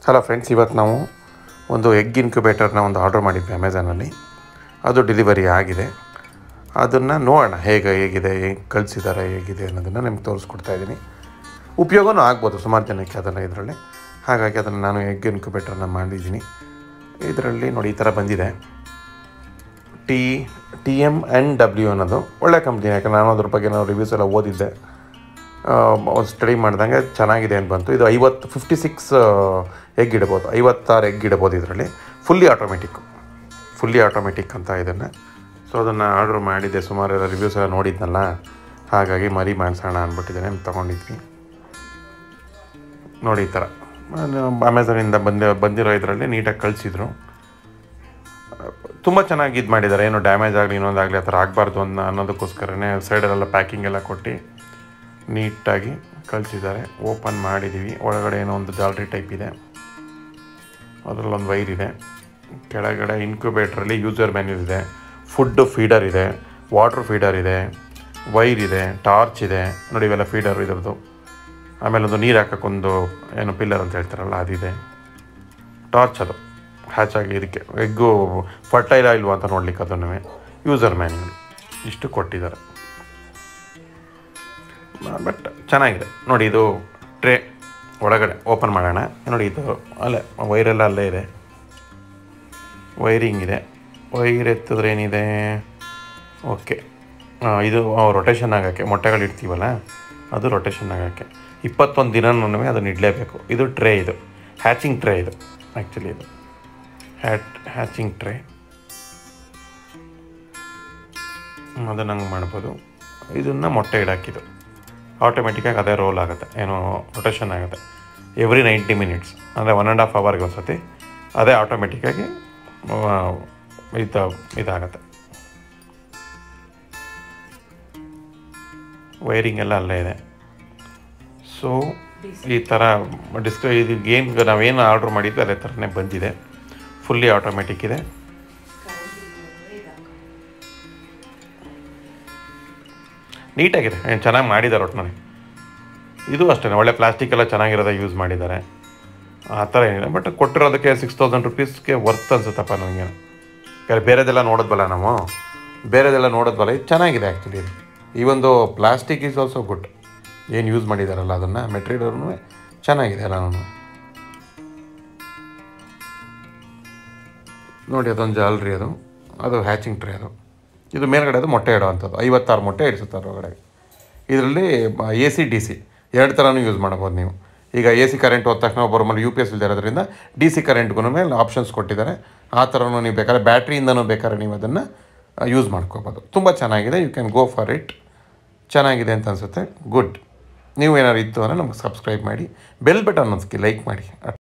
hello friends ಇವತ್ತು ನಾವು ಒಂದು ಎಗ್ ಇನ್ಕ್ಯುಬೇಟರ್ನ ಒಂದು ಆರ್ಡ್ರ್ ಮಾಡಿದ್ವಿ ಅಮೆಝಾನಲ್ಲಿ ಅದು ಡೆಲಿವರಿ ಆಗಿದೆ ಅದನ್ನು ನೋಡೋಣ ಹೇಗೆ ಹೇಗಿದೆ ಹೇಗೆ ಕಳಿಸಿದ್ದಾರೆ ಹೇಗಿದೆ ಅನ್ನೋದನ್ನು ನಿಮ್ಗೆ ತೋರಿಸ್ಕೊಡ್ತಾ ಇದ್ದೀನಿ ಉಪಯೋಗನೂ ಆಗ್ಬೋದು ಸುಮಾರು ಜನಕ್ಕೆ ಅದನ್ನು ಇದರಲ್ಲಿ ಹಾಗಾಗಿ ಅದನ್ನು ನಾನು ಎಗ್ ಇನ್ಕ್ಯುಬೇಟರ್ನ ಮಾಡಿದ್ದೀನಿ ಇದರಲ್ಲಿ ನೋಡಿ ಈ ಥರ ಬಂದಿದೆ T T M N W ಅನ್ನೋದು ಒಳ್ಳೆ ಕಂಪ್ನಿ ಯಾಕಂದ್ರೆ ನಾನು ಅದ್ರ ಬಗ್ಗೆ ನಾವು ರಿವ್ಯೂಸ್ ಎಲ್ಲ ಓದಿದ್ದೆ ಒಂದು ಸ್ಟಡಿ ಮಾಡ್ದಂಗೆ ಚೆನ್ನಾಗಿದೆ ಅಂತ ಬಂತು ಇದು ಐವತ್ತು ಫಿಫ್ಟಿ ಸಿಕ್ಸ್ ಎಗ್ ಇಡ್ಬೋದು ಐವತ್ತಾರು ಎಗ್ ಇಡ್ಬೋದು ಇದರಲ್ಲಿ ಫುಲ್ಲಿ ಆಟೋಮೆಟಿಕ್ ಫುಲ್ಲಿ ಆಟೋಮೆಟಿಕ್ ಅಂತ ಇದನ್ನು ಸೊ ಅದನ್ನು ಆರ್ಡ್ರ್ ಮಾಡಿದ್ದೆ ಸುಮಾರು ಎಲ್ಲ ರಿವ್ಯೂಸ್ ಎಲ್ಲ ನೋಡಿದ್ನಲ್ಲ ಹಾಗಾಗಿ ಮರಿ ಮಾಡಿಸೋಣ ಅಂದ್ಬಿಟ್ಟಿದ್ದೇನೆ ತೊಗೊಂಡಿದ್ವಿ ನೋಡಿ ಈ ಥರ ಅಮೆಝಾನಿಂದ ಬಂದ ಬಂದಿರೋ ಇದರಲ್ಲಿ ನೀಟಾಗಿ ಕಳಿಸಿದ್ರು ತುಂಬ ಚೆನ್ನಾಗಿ ಇದು ಮಾಡಿದ್ದಾರೆ ಏನು ಡ್ಯಾಮೇಜ್ ಆಗಲಿ ಇನ್ನೊಂದಾಗಲಿ ಆ ಥರ ಆಗಬಾರ್ದು ಅನ್ನೋ ಅನ್ನೋದಕ್ಕೋಸ್ಕರನೇ ಸೈಡಲ್ಲೆಲ್ಲ ಪ್ಯಾಕಿಂಗ್ ಎಲ್ಲ ಕೊಟ್ಟು ನೀಟಾಗಿ ಕಳಿಸಿದ್ದಾರೆ ಓಪನ್ ಮಾಡಿದ್ದೀವಿ ಒಳಗಡೆ ಏನೋ ಒಂದು ಜಾಲ್ರಿ ಟೈಪ್ ಇದೆ ಅದರಲ್ಲೊಂದು ವೈರ್ ಇದೆ ಕೆಳಗಡೆ ಇನ್ಕ್ಯುಬೇಟ್ರಲ್ಲಿ ಯೂಸರ್ ಮ್ಯಾನ್ಯೂಲ್ ಇದೆ ಫುಡ್ ಫೀಡರ್ ಇದೆ ವಾಟ್ರ್ ಫೀಡರ್ ಇದೆ ವೈರ್ ಇದೆ ಟಾರ್ಚ್ ಇದೆ ನೋಡಿ ಇವೆಲ್ಲ ಫೀಡರ್ ಇದ್ರದ್ದು ಆಮೇಲೆ ಒಂದು ನೀರು ಹಾಕೋಕ್ಕೊಂದು ಏನು ಪಿಲ್ಲರ್ ಅಂತ ಹೇಳ್ತಾರಲ್ಲ ಅದಿದೆ ಟಾರ್ಚ್ ಅದು ಹ್ಯಾಚ್ ಆಗಿ ಇದಕ್ಕೆ ಎಗ್ಗು ಫರ್ಟೈಲ್ ಇಲ್ವಾ ಅಂತ ನೋಡ್ಲಿಕ್ಕೆ ಅದನ್ನು ಯೂಸರ್ ಮ್ಯಾನ್ಯೂಲ್ ಇಷ್ಟು ಕೊಟ್ಟಿದ್ದಾರೆ ಬಟ್ ಚೆನ್ನಾಗಿದೆ ನೋಡಿ ಇದು ಟ್ರೇ ಒಳಗಡೆ ಓಪನ್ ಮಾಡೋಣ ನೋಡಿ ಇದು ಅಲ್ಲೇ ವೈರೆಲ್ಲ ಅಲ್ಲೇ ಇದೆ ವೈರಿಂಗ್ ಇದೆ ವೈರ್ ಎತ್ತಿದ್ರೆ ಏನಿದೆ ಓಕೆ ಇದು ರೊಟೇಷನ್ ಆಗೋಕ್ಕೆ ಮೊಟ್ಟೆಗಳು ಇಡ್ತೀವಲ್ಲ ಅದು ರೊಟೇಷನ್ ಆಗೋಕ್ಕೆ ಇಪ್ಪತ್ತೊಂದು ದಿನನೂ ಅದನ್ನು ಇಡಲೇಬೇಕು ಇದು ಟ್ರೇ ಇದು ಹ್ಯಾಚಿಂಗ್ ಟ್ರೇ ಇದು ಆ್ಯಕ್ಚುಲಿ ಇದು ಹ್ಯಾಟ್ ಹ್ಯಾಚಿಂಗ್ ಟ್ರೇ ಅದನ್ನು ಹಂಗೆ ಮಾಡ್ಬೋದು ಇದನ್ನು ಮೊಟ್ಟೆ ಇಡಾಕಿದು ಆಟೋಮೆಟಿಕ್ಕಾಗಿ ಅದೇ ರೋಲ್ ಆಗುತ್ತೆ ಏನೋ ರೊಟೇಷನ್ ಆಗುತ್ತೆ ಎವ್ರಿ ನೈಂಟಿ ಮಿನಿಟ್ಸ್ ಅಂದರೆ ಒನ್ ಆ್ಯಂಡ್ ಹಾಫ್ ಅವರ್ಗೆ ಒಂದು ಸತಿ ಅದೇ ಆಟೋಮೆಟಿಕ್ಕಾಗಿ ಇದು ಇದಾಗುತ್ತೆ ವೈರಿಂಗ್ ಎಲ್ಲ ಅಲ್ಲೇ ಇದೆ ಸೊ ಈ ಥರ ಡಿಸ್ಕ ಇದು ಏನು ನಾವೇನು ಆರ್ಡ್ರ್ ಮಾಡಿದ್ವಿ ಅದೇ ಥರನೇ ಬಂದಿದೆ ಫುಲ್ಲಿ ಆಟೋಮೆಟಿಕ್ ಇದೆ ನೀಟಾಗಿದೆ ಏನು ಚೆನ್ನಾಗಿ ಮಾಡಿದ್ದಾರೆ ಒಟ್ಟಿನಲ್ಲಿ ಇದು ಅಷ್ಟೇ ಒಳ್ಳೆ ಪ್ಲಾಸ್ಟಿಕ್ ಎಲ್ಲ ಚೆನ್ನಾಗಿರೋದೇ ಯೂಸ್ ಮಾಡಿದ್ದಾರೆ ಆ ಥರ ಏನಿಲ್ಲ ಬಟ್ ಕೊಟ್ಟಿರೋದಕ್ಕೆ ಸಿಕ್ಸ್ ತೌಸಂಡ್ ರುಪೀಸ್ಗೆ ವರ್ತ್ ಅನ್ಸುತ್ತಪ್ಪ ನನಗೆ ಯಾಕಂದರೆ ಬೇರೆದೆಲ್ಲ ನೋಡೋದ್ವಲ್ಲ ನಾವು ಬೇರೆದೆಲ್ಲ ನೋಡೋದ್ವಲ್ಲ ಇದು ಚೆನ್ನಾಗಿದೆ ಆ್ಯಕ್ಚುಲಿ ಇದು ಈ ಒಂದು ಪ್ಲಾಸ್ಟಿಕ್ ಈಸ್ ಆಲ್ಸೋ ಗುಡ್ ಏನು ಯೂಸ್ ಮಾಡಿದಾರಲ್ಲ ಅದನ್ನು ಮೆಟೀರಿಯಲ್ನು ಚೆನ್ನಾಗಿದೆ ಎಲ್ಲನೂ ನೋಡಿ ಅದೊಂದು ಜಾಲ್ರಿ ಅದು ಅದು ಹ್ಯಾಚಿಂಗ್ ಟ್ರೇ ಅದು ಇದು ಮೇಲ್ಗಡೆ ಅದು ಮೊಟ್ಟೆ ಇಡೋವಂಥದ್ದು ಐವತ್ತಾರು ಮೊಟ್ಟೆ ಇಡಿಸುತ್ತಾರೆ ಹೊರಗಡೆ ಇದರಲ್ಲಿ ಎ ಸಿ ಡಿ ಸಿ ಎರಡು ಥರನೂ ಯೂಸ್ ಮಾಡ್ಬೋದು ನೀವು ಈಗ ಎ ಸಿ ಕರೆಂಟ್ ಹೋದ ತಕ್ಷಣ ಒಬ್ಬರು ಮನೆ ಯು ಪಿ ಎಸ್ ಇಲ್ಲದೆ ಇರೋದ್ರಿಂದ ಡಿ ಸಿ ಕರೆಂಟ್ಗೂ ಮೇಲೆ ಆಪ್ಷನ್ಸ್ ಕೊಟ್ಟಿದ್ದಾರೆ ಆ ಥರನೂ ನೀವು ಬೇಕಾದ್ರೆ ಬ್ಯಾಟ್ರಿಯಿಂದನೂ ಬೇಕಾದ್ರೆ ನೀವು ಅದನ್ನು ಯೂಸ್ ಮಾಡ್ಕೋಬೋದು ತುಂಬ ಚೆನ್ನಾಗಿದೆ you can go for it ಚೆನ್ನಾಗಿದೆ ಅಂತ ಅನಿಸುತ್ತೆ ಗುಡ್ ನೀವು ಏನಾದ್ರು ಇತ್ತು ಅಂದರೆ ನಮಗೆ ಸಬ್ಸ್ಕ್ರೈಬ್ ಮಾಡಿ ಬೆಲ್ ಬಟನ್ ಒಂದ್ಸತಿ ಲೈಕ್ ಮಾಡಿ